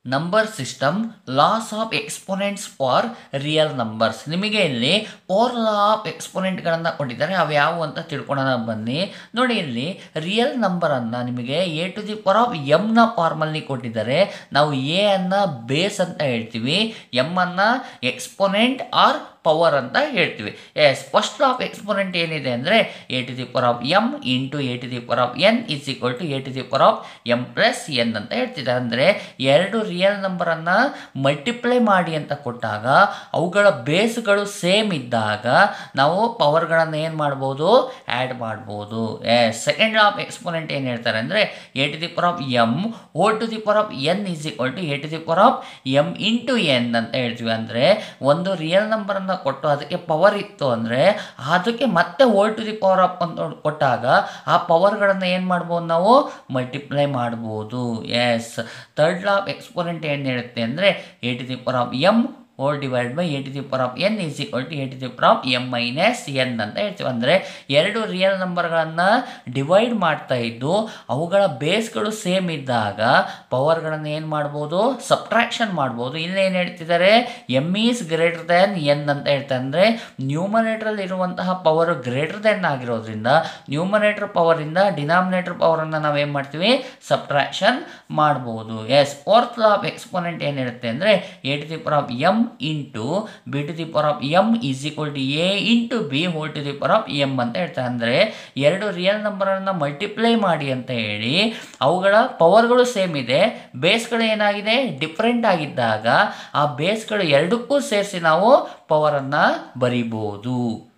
number system laws of exponents for real numbers ನಿಮಗೆ ಇಲ್ಲಿ four law of ಎಕ್ಸ್ಪೊನೆಂಟ್ಗಳನ್ನು ಕೊಟ್ಟಿದ್ದಾರೆ ಅವು ಯಾವುವು ಅಂತ ತಿಳ್ಕೊಳ್ಳೋಣ ಬನ್ನಿ ನೋಡಿ ಇಲ್ಲಿ ರಿಯಲ್ ನಂಬರನ್ನು ನಿಮಗೆ a to the power of ಎಮ್ನ ಫಾರ್ಮಲ್ಲಿ ಕೊಟ್ಟಿದ್ದಾರೆ ನಾವು ಎ ಅನ್ನು ಬೇಸ್ ಅಂತ ಹೇಳ್ತೀವಿ ಎಮ್ ಅನ್ನು ಎಕ್ಸ್ಪೊನೆಂಟ್ ಆರ್ ಪವರ್ ಅಂತ ಹೇಳ್ತೀವಿ ಎಸ್ ಫಸ್ಟ್ ಆಫ್ ಎಕ್ಸ್ಪೊನೆಂಟ್ ಏನಿದೆ ಅಂದರೆ a to the power of m into a to the power of n is equal to a to the power of m plus n ಅಂತ ಹೇಳ್ತಿದ್ದಾರೆ ಅಂದರೆ ಎರಡು real ನಂಬರನ್ನು multiply ಮಾಡಿ ಅಂತ ಕೊಟ್ಟಾಗ ಅವುಗಳ ಬೇಸ್ಗಳು ಸೇಮ್ ಇದ್ದಾಗ ನಾವು ಪವರ್ಗಳನ್ನು ಏನು ಮಾಡ್ಬೋದು ಆ್ಯಡ್ ಮಾಡ್ಬೋದು ಎಸ್ ಸೆಕೆಂಡ್ ಆಫ್ ಎಕ್ಸ್ಪೊನೆಂಟ್ ಏನು ಹೇಳ್ತಾರೆ ಅಂದರೆ a to the power of m O to the power of n is equal to a to the power of m into n ಅಂತ ಹೇಳ್ತೀವಿ ಅಂದರೆ ಒಂದು ರಿಯಲ್ ನಂಬರನ್ನು ಕೊಟ್ಟು ಅದಕ್ಕೆ ಪವರ್ ಇತ್ತು ಅಂದರೆ ಅದಕ್ಕೆ ಮತ್ತೆ whole to the power of ಅಂತ ಕೊಟ್ಟಾಗ ಆ ಪವರ್ಗಳನ್ನು ಏನು ಮಾಡ್ಬೋದು ನಾವು ಮಲ್ಟಿಪ್ಲೈ ಮಾಡ್ಬೋದು yes third law of exponent ಏನು ಹೇಳುತ್ತೆ ಅಂದರೆ a to the power of m whole divide by a to the power of n is equal to a to the power of m minus n ಅಂತ ಹೇಳ್ತೀವಿ ಅಂದರೆ ಎರಡು real ನಂಬರ್ಗಳನ್ನು divide ಮಾಡ್ತಾ ಇದ್ದು ಅವುಗಳ ಬೇಸ್ಗಳು ಸೇಮ್ ಇದ್ದಾಗ ಪವರ್ಗಳನ್ನು ಏನು ಮಾಡ್ಬೋದು ಸಬ್ಟ್ರಾಕ್ಷನ್ ಮಾಡ್ಬೋದು ಇಲ್ಲಿ ಏನು ಹೇಳ್ತಿದ್ದಾರೆ m is greater than n ಅಂತ ಹೇಳ್ತಾರೆ ಅಂದರೆ ನ್ಯೂಮರೇಟ್ರಲ್ಲಿ ಇರುವಂತಹ ಪವರ್ ಗ್ರೇಟರ್ ದೆನ್ ಆಗಿರೋದ್ರಿಂದ ನ್ಯೂಮರೇಟರ್ ಪವರಿಂದ ಡಿನಾಮಿನೇಟರ್ ಪವರನ್ನು ನಾವೇನು ಮಾಡ್ತೀವಿ ಸಬ್ಟ್ರಾಕ್ಷನ್ ಮಾಡ್ಬೋದು yes fourth law of exponent ಏನು ಹೇಳುತ್ತೆ ಅಂದರೆ a to the power of m into b to the power of m is equal to a into b whole to the power of m ಅಂತ ಹೇಳ್ತಾರೆ ಅಂದರೆ ಎರಡು real ನಂಬರನ್ನು multiply ಮಾಡಿ ಅಂತ ಹೇಳಿ ಅವುಗಳ ಪವರ್ಗಳು ಸೇಮ್ ಇದೆ ಬೇಸ್ಗಳು ಏನಾಗಿದೆ ಡಿಫ್ರೆಂಟ್ ಆಗಿದ್ದಾಗ ಆ ಬೇಸ್ಗಳು ಎರಡಕ್ಕೂ ಸೇರಿಸಿ ನಾವು ಪವರನ್ನು ಬರಿಬೋದು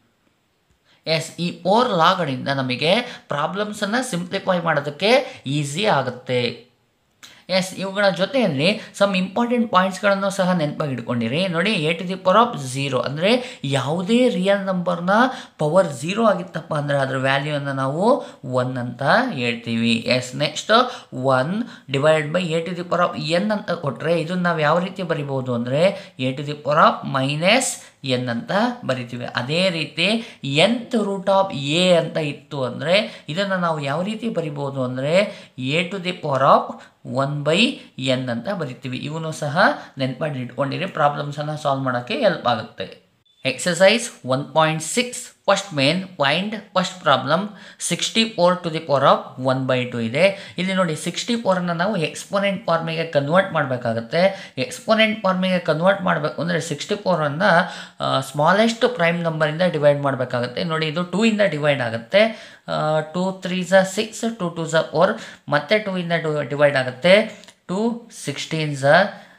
ಎಸ್ ಈ ಫೋರ್ ಲಾಗಳಿಂದ ನಮಗೆ ಪ್ರಾಬ್ಲಮ್ಸನ್ನು ಸಿಂಪ್ಲಿಫೈ ಮಾಡೋದಕ್ಕೆ ಈಸಿ ಆಗುತ್ತೆ ಎಸ್ ಇವುಗಳ ಜೊತೆಯಲ್ಲಿ ಸಮ್ ಇಂಪಾರ್ಟೆಂಟ್ ಪಾಯಿಂಟ್ಸ್ಗಳನ್ನು ಸಹ ನೆನಪಾಗಿ ಇಟ್ಕೊಂಡಿರಿ ನೋಡಿ a to the power of zero ಅಂದರೆ ಯಾವುದೇ ರಿಯಲ್ ನಂಬರ್ನ ಪವರ್ ಝೀರೋ ಆಗಿತ್ತಪ್ಪ ಅಂದರೆ ಅದರ ವ್ಯಾಲ್ಯೂವನ್ನು ನಾವು ಒನ್ ಅಂತ ಹೇಳ್ತೀವಿ yes next one divide by a to the power of n ಅಂತ ಕೊಟ್ಟರೆ ಇದನ್ನು ನಾವು ಯಾವ ರೀತಿ ಬರಿಬೋದು ಅಂದರೆ a to the power of minus n ಅಂತ ಬರಿತೀವಿ ಅದೇ ರೀತಿ ಎಂತ್ ರೂಟ್ ಆಫ್ ಎ ಅಂತ ಇತ್ತು ಅಂದರೆ ಇದನ್ನು ನಾವು ಯಾವ ರೀತಿ ಬರಿಬೋದು ಅಂದರೆ a to the power of one by n ಅಂತ ಬರಿತೀವಿ ಇವನು ಸಹ ನೆನಪಾಗಿ ಇಟ್ಕೊಂಡಿರಿ ಪ್ರಾಬ್ಲಮ್ಸನ್ನು ಸಾಲ್ವ್ ಮಾಡೋಕ್ಕೆ ಹೆಲ್ಪ್ ಆಗುತ್ತೆ exercise one point six first main point first problem sixty four to the power of one by two ಇದೆ ಇಲ್ಲಿ ನೋಡಿ ಸಿಕ್ಸ್ಟಿ ಫೋರನ್ನು ನಾವು ಎಕ್ಸ್ಪೋನೆಂಟ್ ಫಾರ್ಮಿಗೆ ಕನ್ವರ್ಟ್ ಮಾಡಬೇಕಾಗುತ್ತೆ ಎಕ್ಸ್ಪೋನೆಂಟ್ ಫಾರ್ಮಿಗೆ ಕನ್ವರ್ಟ್ ಮಾಡಬೇಕು ಅಂದರೆ ಸಿಕ್ಸ್ಟಿ ಫೋರನ್ನು ಸ್ಮಾಲೆಸ್ಟ್ ಪ್ರೈಮ್ ನಂಬರಿಂದ ಡಿವೈಡ್ ಮಾಡಬೇಕಾಗುತ್ತೆ ನೋಡಿ ಇದು ಟೂ ಇಂದ ಡಿವೈಡ್ ಆಗುತ್ತೆ ಟೂ ತ್ರೀ ಝ ಸಿಕ್ಸ್ ಟು ಟು ಝ ಫೋರ್ ಮತ್ತೆ ಟೂ ಇಂದ ಡಿವೈಡ್ ಆಗುತ್ತೆ ಟು ಸಿಕ್ಸ್ಟೀನ್ ಝ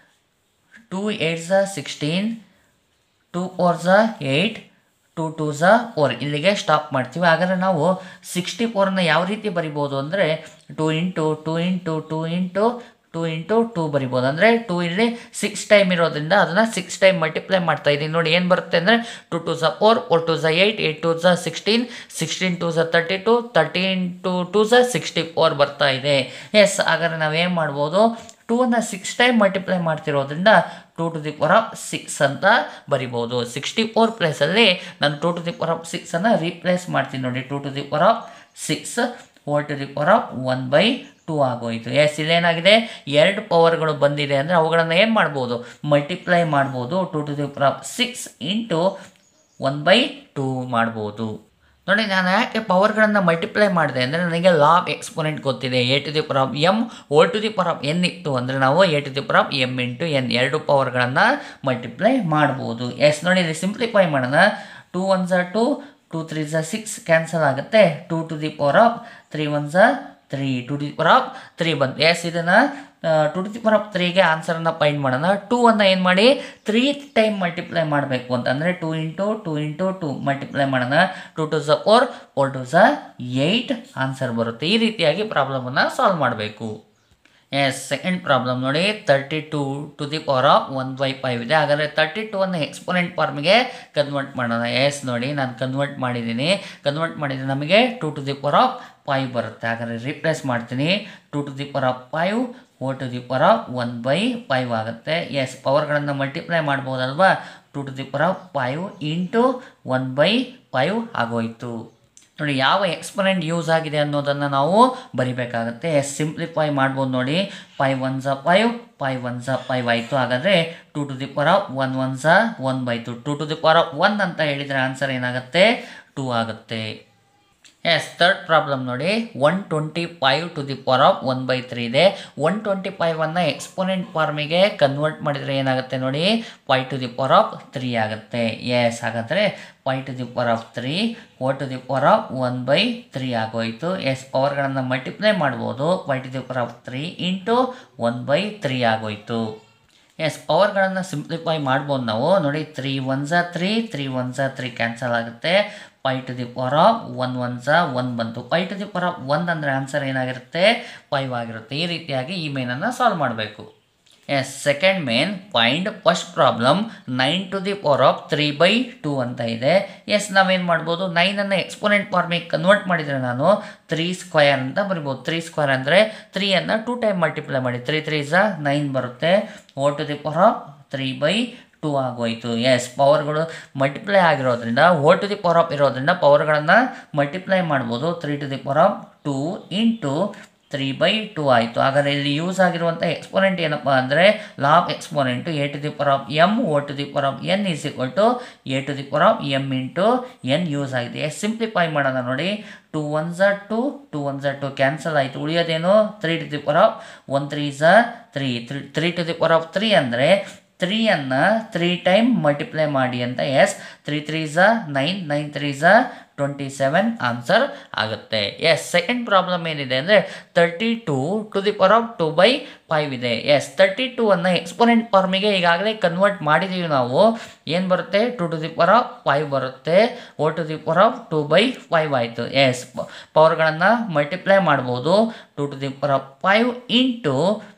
ಟೂ ಏಟ್ ಝ ಸಿಕ್ಸ್ಟೀನ್ ಟೂ ಫೋರ್ ಝ ಏಯ್ಟ್ ಟು ಟು ಝ ಫೋರ್ ಇಲ್ಲಿಗೆ ಸ್ಟಾಪ್ ಮಾಡ್ತೀವಿ ಹಾಗಾದರೆ ನಾವು ಸಿಕ್ಸ್ಟಿ ಫೋರನ್ನ ಯಾವ ರೀತಿ ಬರಿಬೋದು ಅಂದರೆ two into two into two into two into two ಬರಿಬೋದು ಅಂದರೆ ಟೂ ಇಲ್ಲಿ ಸಿಕ್ಸ್ ಟೈಮ್ ಇರೋದ್ರಿಂದ ಅದನ್ನು ಸಿಕ್ಸ್ ಟೈಮ್ ಮಲ್ಟಿಪ್ಲೈ ಮಾಡ್ತಾ ಇದ್ದೀನಿ ನೋಡಿ ಏನು ಬರುತ್ತೆ ಅಂದರೆ ಟು ಟು ಝ ಫೋರ್ ಫೋರ್ ಟು ಝ ಏಯ್ಟ್ ಏಯ್ಟ್ ಟು ಝ ಸಿಕ್ಸ್ಟೀನ್ ಸಿಕ್ಸ್ಟೀನ್ ಟು ಝ thirty two thirteen two two ಝ ಸಿಕ್ಸ್ಟಿ ಫೋರ್ ಬರ್ತಾ ಇದೆ ಎಸ್ ಹಾಗಾದರೆ ನಾವೇನು ಮಾಡ್ಬೋದು ಟೂನ ಸಿಕ್ಸ್ ಟೈಮ್ ಮಲ್ಟಿಪ್ಲೈ ಮಾಡ್ತಿರೋದ್ರಿಂದ two to the power of six ಅಂತ ಬರಿಬೋದು ಸಿಕ್ಸ್ಟಿ ಫೋರ್ ಪ್ಲೇಸಲ್ಲಿ ನಾನು two to the power of ಸಿಕ್ಸನ್ನು ರೀಪ್ಲೇಸ್ ಮಾಡ್ತೀನಿ ನೋಡಿ two to the power of six whole to the power of one by two ಆಗೋಯಿತು yes ಇಲ್ಲೇನಾಗಿದೆ ಎರಡು ಪವರ್ಗಳು ಬಂದಿದೆ ಅಂದರೆ ಅವುಗಳನ್ನು ಏನು ಮಾಡ್ಬೋದು ಮಲ್ಟಿಪ್ಲೈ ಮಾಡ್ಬೋದು two to the power of six into one by two ಮಾಡ್ಬೋದು ನೋಡಿ ನಾನು ಯಾಕೆ ಪವರ್ಗಳನ್ನು ಮಲ್ಟಿಪ್ಲೈ ಮಾಡಿದೆ ಅಂದರೆ ನನಗೆ ಲಾ ಆಫ್ ಎಕ್ಸ್ಪೋನೆಂಟ್ ಗೊತ್ತಿದೆ a to the power of m O to the power of n ಇತ್ತು ಅಂದರೆ ನಾವು a to the power of m into n ಎರಡು ಪವರ್ಗಳನ್ನು ಮಲ್ಟಿಪ್ಲೈ ಮಾಡ್ಬೋದು ಎಸ್ ನೋಡಿ ಇಲ್ಲಿ ಸಿಂಪ್ಲಿಫೈ ಮಾಡೋಣ ಟೂ ಒನ್ ಝ ಟು ಟೂ ತ್ರೀ ಝ ಸಿಕ್ಸ್ ಕ್ಯಾನ್ಸಲ್ ಆಗುತ್ತೆ two to the power of three one ಝ three to the power of three ಬಂತು ಎಸ್ ಇದನ್ನು two to the power of ತ್ರೀಗೆ ಆನ್ಸರನ್ನು ಫೈಂಡ್ ಮಾಡೋಣ ಟೂ ಅನ್ನು ಏನು ಮಾಡಿ ತ್ರೀ ಟೈಮ್ ಮಲ್ಟಿಪ್ಲೈ ಮಾಡಬೇಕು ಅಂತಂದರೆ two into two into two multiply ಮಾಡೋಣ ಟು ಟು ಝ ಫೋರ್ ಫೋರ್ ಟು ಝ ಏಯ್ಟ್ ಆನ್ಸರ್ ಬರುತ್ತೆ ಈ ರೀತಿಯಾಗಿ ಪ್ರಾಬ್ಲಮನ್ನು ಸಾಲ್ವ್ ಮಾಡಬೇಕು ಎಸ್ ಸೆಕೆಂಡ್ ಪ್ರಾಬ್ಲಮ್ ನೋಡಿ thirty two to the power of one by five ಇದೆ ಹಾಗಾದರೆ ತರ್ಟಿ ಟು ಅನ್ನು ಎಕ್ಸ್ಪೋನೆಂಟ್ ಫಾರ್ಮಿಗೆ ಕನ್ವರ್ಟ್ ಮಾಡೋಣ ಎಸ್ ನೋಡಿ ನಾನು ಕನ್ವರ್ಟ್ ಮಾಡಿದ್ದೀನಿ ಕನ್ವರ್ಟ್ ಮಾಡಿದರೆ ನಮಗೆ two to the power of five ಬರುತ್ತೆ ಹಾಗಾದರೆ ರಿಪ್ಲೇಸ್ ಮಾಡ್ತೀನಿ two to the power of five whole to the power of one by five ಆಗುತ್ತೆ ಎಸ್ ಪವರ್ಗಳನ್ನು ಮಲ್ಟಿಪ್ಲೈ ಮಾಡ್ಬೋದಲ್ವಾ two to the power of five into one by five ಆಗೋಯಿತು ನೋಡಿ ಯಾವ exponent use ಆಗಿದೆ ಅನ್ನೋದನ್ನು ನಾವು ಬರಿಬೇಕಾಗುತ್ತೆ ಸಿಂಪ್ಲಿಫೈ ಮಾಡ್ಬೋದು ನೋಡಿ ಪೈ ಒನ್ ಝ ಫೈವ್ ಪೈ ಒನ್ ಝ ಫೈವ್ ಆಯಿತು ಹಾಗಾದರೆ two to the power of one one ಝ one by two two to the power of one ಅಂತ ಹೇಳಿದರೆ ಆನ್ಸರ್ ಏನಾಗುತ್ತೆ ಟೂ ಆಗುತ್ತೆ ಎಸ್ ತರ್ಡ್ ಪ್ರಾಬ್ಲಮ್ ನೋಡಿ one twenty five to the power of one by three ಇದೆ one twenty ಫೈವನ್ನು exponent ಫಾರ್ಮಿಗೆ convert ಮಾಡಿದರೆ ಏನಾಗುತ್ತೆ ನೋಡಿ five to the power of three ಆಗುತ್ತೆ ಎಸ್ ಹಾಗಾದರೆ five to the power of three O to the power of one by three ಆಗೋಯಿತು yes ಪವರ್ಗಳನ್ನು ಮಲ್ಟಿಪ್ಲೈ ಮಾಡ್ಬೋದು five to the power of three into one by three ಆಗೋಯಿತು yes ಪವರ್ಗಳನ್ನು simplify ಮಾಡ್ಬೋದು ನಾವು ನೋಡಿ ತ್ರೀ ಒನ್ ಝಾ ತ್ರೀ ತ್ರೀ ಒನ್ ಝಾ ತ್ರೀ ಕ್ಯಾನ್ಸಲ್ ಆಗುತ್ತೆ five to the power of one one ಝಾ ಒನ್ ಬಂತು five to the power of one ಅಂದರೆ ಆನ್ಸರ್ ಏನಾಗಿರುತ್ತೆ ಫೈವ್ ಆಗಿರುತ್ತೆ ಈ ರೀತಿಯಾಗಿ ಈ ಮೇನನ್ನು ಸಾಲ್ವ್ ಮಾಡಬೇಕು yes second main find first problem nine to the power of three by two ಅಂತ ಇದೆ ಎಸ್ ನಾವೇನು ಮಾಡ್ಬೋದು ನೈನನ್ನು ಎಕ್ಸ್ಪೋನೆಂಟ್ ಫಾರ್ಮಿಗೆ ಕನ್ವರ್ಟ್ ಮಾಡಿದರೆ ನಾನು ತ್ರೀ ಸ್ಕ್ವಯರ್ ಅಂತ ಬರಿಬೋದು ತ್ರೀ ಸ್ಕ್ವಯರ್ ಅಂದರೆ ತ್ರೀಯನ್ನು ಟೂ ಟೈಮ್ ಮಲ್ಟಿಪ್ಲೈ ಮಾಡಿ ತ್ರೀ ತ್ರೀ ಝ ನೈನ್ ಬರುತ್ತೆ whole to the power of three by two ಆಗೋಯ್ತು ಎಸ್ ಪವರ್ಗಳು ಮಲ್ಟಿಪ್ಲೈ ಆಗಿರೋದ್ರಿಂದ whole to the power of ಇರೋದ್ರಿಂದ ಪವರ್ಗಳನ್ನು ಮಲ್ಟಿಪ್ಲೈ ಮಾಡ್ಬೋದು three to the power of two into three by two ಆಯಿತು ಹಾಗಾದರೆ ಇಲ್ಲಿ ಯೂಸ್ ಆಗಿರುವಂಥ ಎಕ್ಸ್ಪೋನೆಂಟ್ ಏನಪ್ಪ ಅಂದರೆ law of exponent a to the power of m O to the power of n is equal to a to the power of m into n use ಆಗಿದೆ simplify ಮಾಡೋಣ ನೋಡಿ two one ಝ two two one ಝ two cancel ಆಯಿತು ಉಳಿಯೋದೇನು three to the power of one three ಝ three three three to the power of three ಅಂದರೆ ತ್ರೀಯನ್ನು ತ್ರೀ ಟೈಮ್ ಮಲ್ಟಿಪ್ಲೈ ಮಾಡಿ ಅಂತ ಎಸ್ ತ್ರೀ ತ್ರೀ ಝ ನೈನ್ ನೈನ್ ತ್ರೀ ಝ ಟ್ವೆಂಟಿ ಸೆವೆನ್ ಆನ್ಸರ್ ಆಗುತ್ತೆ ಎಸ್ ಸೆಕೆಂಡ್ ಪ್ರಾಬ್ಲಮ್ ಏನಿದೆ ಅಂದರೆ thirty two to the power of two by five ಇದೆ ಎಸ್ ತರ್ಟಿ ಟೂ ಅನ್ನು ಎಕ್ಸ್ಪೋನೆಂಟ್ ಫಾರ್ಮಿಗೆ ಈಗಾಗಲೇ ಕನ್ವರ್ಟ್ ಮಾಡಿದ್ದೀವಿ ನಾವು ಏನು ಬರುತ್ತೆ two to the power of five ಬರುತ್ತೆ whole to the power of two by five ಆಯಿತು ಎಸ್ ಪವರ್ಗಳನ್ನು ಮಲ್ಟಿಪ್ಲೈ ಮಾಡ್ಬೋದು two to the power of five into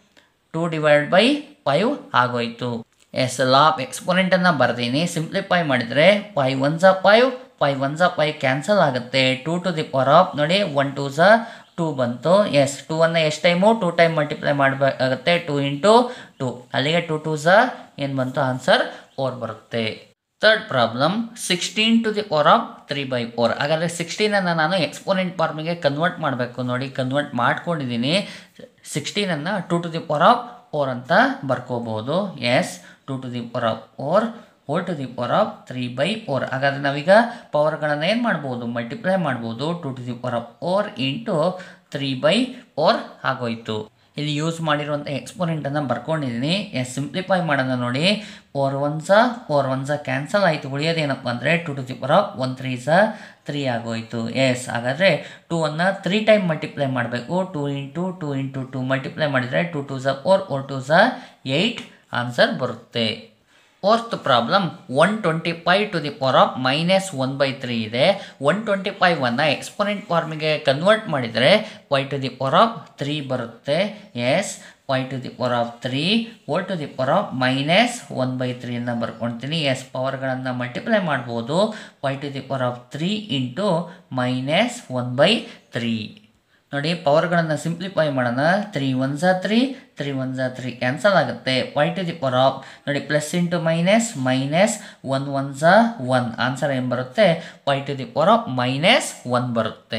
two divide by five ಆಗೋಯ್ತು ಎಸ್ ಲಾಪ್ ಎಕ್ಸ್ಪೋನೆಂಟನ್ನು ಬರ್ತೀನಿ ಸಿಂಪ್ಲಿಫೈ ಮಾಡಿದರೆ ಫೈ ಒನ್ ಝ five five one ಝ ಫೈವ್ ಕ್ಯಾನ್ಸಲ್ ಆಗುತ್ತೆ two to the power of ನೋಡಿ ಒನ್ ಟು ಝ ಟೂ ಬಂತು ಎಸ್ ಟೂ ಅನ್ನು ಎಷ್ಟು ಟೈಮು ಟೂ ಟೈಮ್ ಮಲ್ಟಿಪ್ಲೈ ಮಾಡಬೇಕಾಗುತ್ತೆ ಟೂ ಇಂಟು ಟು ಅಲ್ಲಿಗೆ ಟು ಟು ಝ ಏನು ಬಂತು ಆನ್ಸರ್ ಫೋರ್ ಬರುತ್ತೆ third problem sixteen to the power of three by four ಹಾಗಾದರೆ ಸಿಕ್ಸ್ಟೀನನ್ನು ನಾನು ಎಕ್ಸ್ಪೋನೆಂಟ್ ಫಾರ್ಮಿಗೆ ಕನ್ವರ್ಟ್ ಮಾಡಬೇಕು ನೋಡಿ ಕನ್ವರ್ಟ್ ಮಾಡ್ಕೊಂಡಿದ್ದೀನಿ ಸಿಕ್ಸ್ಟೀನನ್ನು two to the power of four ಅಂತ ಬರ್ಕೋಬೋದು yes two to the power of four four to the power of three by four ಹಾಗಾದರೆ ನಾವೀಗ ಪವರ್ಗಳನ್ನು ಏನು ಮಾಡ್ಬೋದು ಮಲ್ಟಿಪ್ಲೈ ಮಾಡ್ಬೋದು two to the power of four into three by four ಆಗೋಯ್ತು ಇಲ್ಲಿ ಯೂಸ್ ಮಾಡಿರುವಂಥ ಎಕ್ಸ್ಪೋನೆಂಟನ್ನು ಬರ್ಕೊಂಡಿದ್ದೀನಿ ಎಸ್ ಸಿಂಪ್ಲಿಫೈ ಮಾಡೋಣ ನೋಡಿ ಫೋರ್ ಒನ್ ಝ ಫೋರ್ ಒನ್ ಝ ಕ್ಯಾನ್ಸಲ್ ಆಯಿತು ಉಳಿಯೋದೇನಪ್ಪ ಅಂದರೆ two to the power of one three ಝ ತ್ರೀ ಆಗೋಯ್ತು ಎಸ್ ಹಾಗಾದರೆ ಟೂ ಅನ್ನು ತ್ರೀ ಟೈಮ್ ಮಲ್ಟಿಪ್ಲೈ ಮಾಡಬೇಕು two into two into two multiply ಮಾಡಿದರೆ ಟು ಟು ಝ ಫೋರ್ ಫೋರ್ ಟು ಝ ಏಯ್ಟ್ ಆನ್ಸರ್ ಬರುತ್ತೆ fourth problem one twenty five to the power of minus one by three ಇದೆ one twenty ಫೈವನ್ನು exponent ಫಾರ್ಮಿಗೆ convert ಮಾಡಿದರೆ five to the power of three ಬರುತ್ತೆ yes five to the power of three O to the power of minus one by ತ್ರೀಯನ್ನು ಬರ್ಕೊಳ್ತೀನಿ yes ಪವರ್ಗಳನ್ನು multiply ಮಾಡ್ಬೋದು five to the power of three into minus one by three ನೋಡಿ ಪವರ್ಗಳನ್ನು simplify ಮಾಡೋಣ three one ಝಾ three three one ಝಾ three cancel ಆಗುತ್ತೆ five to the power of ನೋಡಿ plus into minus minus one one ಝಾ one answer ಏನು ಬರುತ್ತೆ five to the power of minus one ಬರುತ್ತೆ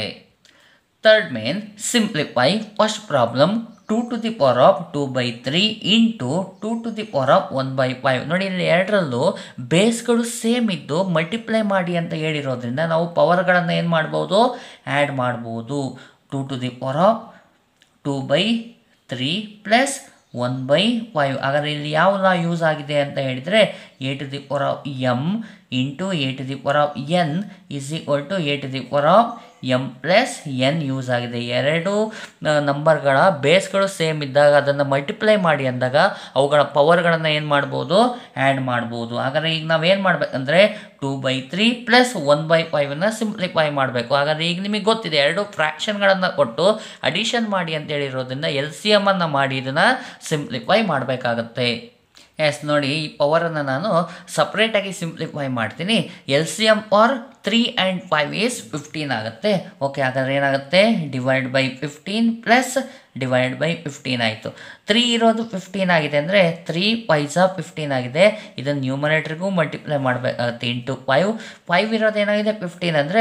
third main simplify first problem two to the power of two by three into two to the power of one by five ನೋಡಿ ಇಲ್ಲಿ ಎರಡರಲ್ಲೂ ಬೇಸ್ಗಳು same ಇದ್ದು multiply ಮಾಡಿ ಅಂತ ಹೇಳಿರೋದ್ರಿಂದ ನಾವು ಪವರ್ಗಳನ್ನು ಏನು ಮಾಡ್ಬೋದು ಆ್ಯಡ್ ಮಾಡ್ಬೋದು two to the power of two by three plus one by five ಹಾಗಾದರೆ ಇಲ್ಲಿ ಯಾವ ಲಾ ಯೂಸ್ ಆಗಿದೆ ಅಂತ ಹೇಳಿದರೆ a to the power of m into a to the power of n is equal to a to the power of m plus n use ಆಗಿದೆ ಎರಡು ನಂಬರ್ಗಳ ಬೇಸ್ಗಳು same ಇದ್ದಾಗ ಅದನ್ನು ಮಲ್ಟಿಪ್ಲೈ ಮಾಡಿ ಅಂದಾಗ ಅವುಗಳ ಪವರ್ಗಳನ್ನು ಏನು ಮಾಡ್ಬೋದು ಆ್ಯಡ್ ಮಾಡ್ಬೋದು ಹಾಗಾದರೆ ಈಗ ನಾವೇನು ಮಾಡಬೇಕಂದ್ರೆ two by three plus one by ಫೈವನ್ನು ಸಿಂಪ್ಲಿಫೈ ಮಾಡಬೇಕು ಹಾಗಾದರೆ ಈಗ ನಿಮಗೆ ಗೊತ್ತಿದೆ ಎರಡು ಫ್ರ್ಯಾಕ್ಷನ್ಗಳನ್ನು ಕೊಟ್ಟು ಅಡಿಷನ್ ಮಾಡಿ ಅಂತ ಹೇಳಿರೋದ್ರಿಂದ ಎಲ್ ಸಿ ಎಮ್ಮನ್ನು ಮಾಡಿ ಇದನ್ನು ಸಿಂಪ್ಲಿಫೈ ಮಾಡಬೇಕಾಗತ್ತೆ ಎಸ್ ನೋಡಿ ಈ ಪವರನ್ನು ನಾನು ಸಪ್ರೇಟಾಗಿ ಸಿಂಪ್ಲಿಫೈ ಮಾಡ್ತೀನಿ L C M are three and five is fifteen ಆಗುತ್ತೆ ಓಕೆ ಹಾಗಾದ್ರೆ ಏನಾಗುತ್ತೆ divide by fifteen plus divide by fifteen ಆಯಿತು ತ್ರೀ ಇರೋದು ಫಿಫ್ಟೀನ್ ಆಗಿದೆ ಅಂದರೆ ತ್ರೀ ಪೈಸಾ ಫಿಫ್ಟೀನ್ ಆಗಿದೆ ಇದನ್ನು ನ್ಯೂಮರೇಟ್ರಿಗೂ ಮಲ್ಟಿಪ್ಲೈ ಮಾಡಬೇಕಾಗುತ್ತೆ ಇಂಟು ಫೈವ್ ಫೈವ್ ಇರೋದು ಏನಾಗಿದೆ ಫಿಫ್ಟೀನ್ ಅಂದರೆ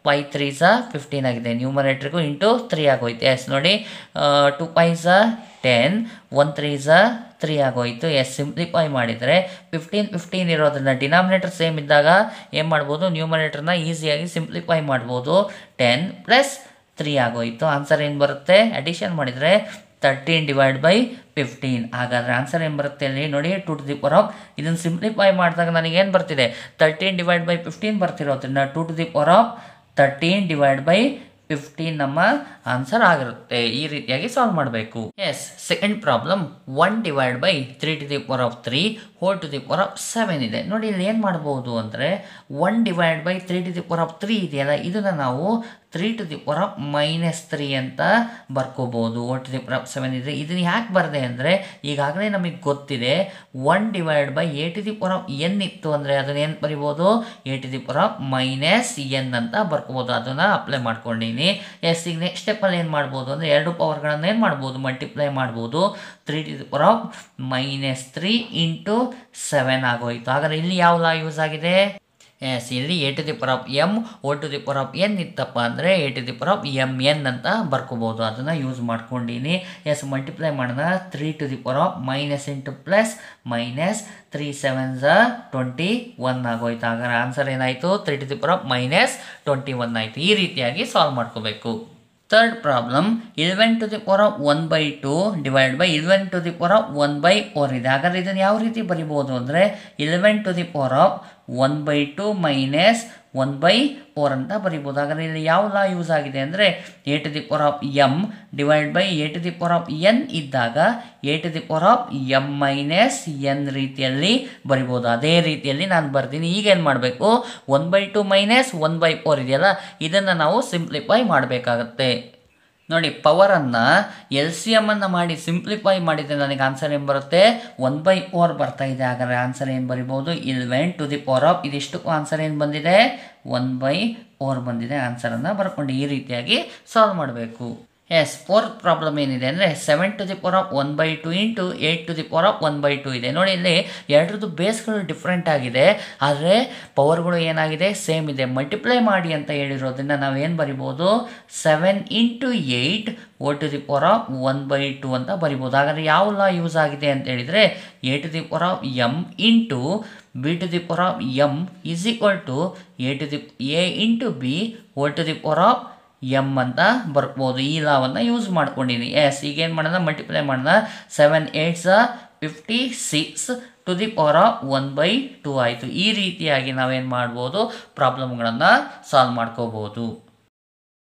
ಪೈ ತ್ರೀ ಝ ಫಿಫ್ಟೀನ್ ಆಗಿದೆ ನ್ಯೂಮರೇಟ್ರಿಗೂ ಇಂಟು ತ್ರೀ ಆಗೋಯ್ತು ಎಸ್ ನೋಡಿ ಟು ಪೈ ಝ ಟೆನ್ ಒನ್ ತ್ರೀ ಝ ತ್ರೀ ಆಗೋಯ್ತು ಎಸ್ ಸಿಂಪ್ಲಿಫೈ ಮಾಡಿದರೆ ಫಿಫ್ಟೀನ್ ಫಿಫ್ಟೀನ್ ಇರೋದ್ರಿಂದ ಡಿನಾಮಿನೇಟರ್ ಸೇಮ್ ಇದ್ದಾಗ ಏನು ಮಾಡ್ಬೋದು ನ್ಯೂಮರೇಟರ್ನ ಈಸಿಯಾಗಿ ಸಿಂಪ್ಲಿಫೈ ಮಾಡ್ಬೋದು ಟೆನ್ ಪ್ಲಸ್ ತ್ರೀ ಆಗೋಯ್ತು ಆನ್ಸರ್ ಏನು ಬರುತ್ತೆ ಅಡಿಷನ್ ಮಾಡಿದರೆ ತರ್ಟೀನ್ ಡಿವೈಡ್ ಬೈ ಫಿಫ್ಟೀನ್ ಹಾಗಾದರೆ ಆನ್ಸರ್ ಏನು ಬರುತ್ತೆ ಅಲ್ಲಿ ನೋಡಿ two to the power of ಇದನ್ನು ಸಿಂಪ್ಲಿಫೈ ಮಾಡಿದಾಗ ನನಗೆ ಏನು ಬರ್ತಿದೆ ತರ್ಟೀನ್ ಡಿವೈಡ್ ಬೈ ಫಿಫ್ಟೀನ್ ಬರ್ತಿರೋದ್ರಿಂದ two to the power of thirteen divide by fifteen ನಮ್ಮ ಆನ್ಸರ್ ಆಗಿರುತ್ತೆ ಈ ರೀತಿಯಾಗಿ ಸಾಲ್ವ್ ಮಾಡಬೇಕು yes second problem one divide by three to the power of three four to the power of seven ಇದೆ ನೋಡಿ ಇಲ್ಲಿ ಏನು ಮಾಡ್ಬೋದು ಅಂದರೆ one divide by three to the power of three ಇದೆಯಲ್ಲ ಇದನ್ನು ನಾವು three to the power of minus three ಅಂತ ಬರ್ಕೋಬೋದು one to the power of seven ಇದೆ ಇದನ್ನು ಯಾಕೆ ಬರದೆ ಅಂದರೆ ಈಗಾಗಲೇ ನಮಗೆ ಗೊತ್ತಿದೆ one divide by a to the power of n ಇತ್ತು ಅಂದರೆ ಅದನ್ನ ಏನು ಬರಿಬೋದು a to the power of minus n ಅಂತ ಬರ್ಕೋಬೋದು ಅದನ್ನು ಅಪ್ಲೈ ಮಾಡ್ಕೊಂಡಿನಿ ಎಸ್ ಈಗ ನೆಕ್ಸ್ಟ್ ಸ್ಟೆಪ್ಪಲ್ಲಿ ಏನು ಮಾಡ್ಬೋದು ಅಂದರೆ ಎರಡು ಪವರ್ಗಳನ್ನು ಏನು ಮಾಡ್ಬೋದು ಮಲ್ಟಿಪ್ಲೈ ಮಾಡ್ಬೋದು three to the power of minus three into seven ಆಗೋಯ್ತು ಹಾಗಾದ್ರೆ ಇಲ್ಲಿ ಯಾವ ಲಾ ಯೂಸ್ ಆಗಿದೆ ಎಸ್ ಇಲ್ಲಿ a to the power of m O to the power of n ಇತ್ತಪ್ಪ ಅಂದರೆ a to the power of m n ಅಂತ ಬರ್ಕೋಬೋದು ಅದನ್ನು ಯೂಸ್ ಮಾಡ್ಕೊಂಡಿನಿ ಎಸ್ ಮಲ್ಟಿಪ್ಲೈ ಮಾಡೋಣ three to the power of minus into plus minus three seven ಝ twenty one ಆಗೋಯ್ತು ಹಾಗಾದ್ರೆ ಆನ್ಸರ್ ಏನಾಯಿತು three to the power of minus twenty one ಆಯಿತು ಈ ರೀತಿಯಾಗಿ ಸಾಲ್ವ್ ಮಾಡ್ಕೋಬೇಕು third problem eleven to the power of one by two divide by eleven to the power of one by four ಇದೆ ಹಾಗಾದ್ರೆ ಇದನ್ನು ಯಾವ ರೀತಿ ಬರಿಬೋದು ಅಂದರೆ eleven to the power of one by two minus one by four ಅಂತ ಬರಿಬೋದು ಹಾಗಾದ್ರೆ ಇಲ್ಲಿ ಯಾವ ಲಾ ಯೂಸ್ ಆಗಿದೆ ಅಂದರೆ a to the power of m divide by a to the power of n ಇದ್ದಾಗ a to the power of m minus n ರೀತಿಯಲ್ಲಿ ಬರಿಬೋದು ಅದೇ ರೀತಿಯಲ್ಲಿ ನಾನು ಬರ್ತೀನಿ ಈಗ ಏನು ಮಾಡಬೇಕು one by two minus one by four ಇದೆಯಲ್ಲ ಇದನ್ನು ನಾವು ಸಿಂಪ್ಲಿಫೈ ಮಾಡಬೇಕಾಗತ್ತೆ ನೋಡಿ ಪವರನ್ನು ಎಲ್ ಸಿ ಎಮ್ಮನ್ನು ಮಾಡಿ ಸಿಂಪ್ಲಿಫೈ ಮಾಡಿದರೆ ನನಗೆ ಆನ್ಸರ್ ಏನು ಬರುತ್ತೆ ಒನ್ ಬೈ ಫೋರ್ ಬರ್ತಾ ಇದೆ ಹಾಗಾದ್ರೆ ಆನ್ಸರ್ ಏನು ಬರಿಬೋದು eleven to the power of ಇದಿಷ್ಟಕ್ಕೂ ಆನ್ಸರ್ ಏನು ಬಂದಿದೆ ಒನ್ ಬೈ ಫೋರ್ ಬಂದಿದೆ ಆನ್ಸರನ್ನು ಬರ್ಕೊಂಡು ಈ ರೀತಿಯಾಗಿ ಸಾಲ್ವ್ ಮಾಡಬೇಕು ಎಸ್ ಫೋರ್ತ್ ಪ್ರಾಬ್ಲಮ್ ಏನಿದೆ ಅಂದರೆ seven to the power of one by two into eight to the power of one by two ಇದೆ ನೋಡಿ ಇಲ್ಲಿ ಎರಡರದ್ದು ಬೇಸ್ಗಳು ಡಿಫ್ರೆಂಟ್ ಆಗಿದೆ ಆದರೆ ಪವರ್ಗಳು ಏನಾಗಿದೆ ಸೇಮ್ ಇದೆ ಮಲ್ಟಿಪ್ಲೈ ಮಾಡಿ ಅಂತ ಹೇಳಿರೋದ್ರಿಂದ ನಾವೇನು ಬರಿಬೋದು ಸೆವೆನ್ ಇಂಟು ಏಯ್ಟ್ ಓ to the power of one by two ಅಂತ ಬರಿಬೋದು ಹಾಗಾದರೆ ಯಾವ ಲಾ ಯೂಸ್ ಆಗಿದೆ ಅಂತ ಹೇಳಿದರೆ a to the power of m into b to the power of m is equal to a to the a into b ಓ to the power of m ಅಂತ ಬರ್ಬೋದು ಈ ಲಾವನ್ನು ಯೂಸ್ ಮಾಡ್ಕೊಂಡಿನಿ ಎಸ್ ಈಗೇನು ಮಾಡೋಣ ಮಲ್ಟಿಪ್ಲೈ ಮಾಡೋಣ seven eights fifty six to the power of one by two ಆಯಿತು ಈ ರೀತಿಯಾಗಿ ನಾವೇನು ಮಾಡ್ಬೋದು ಪ್ರಾಬ್ಲಮ್ಗಳನ್ನು ಸಾಲ್ವ್ ಮಾಡ್ಕೋಬೋದು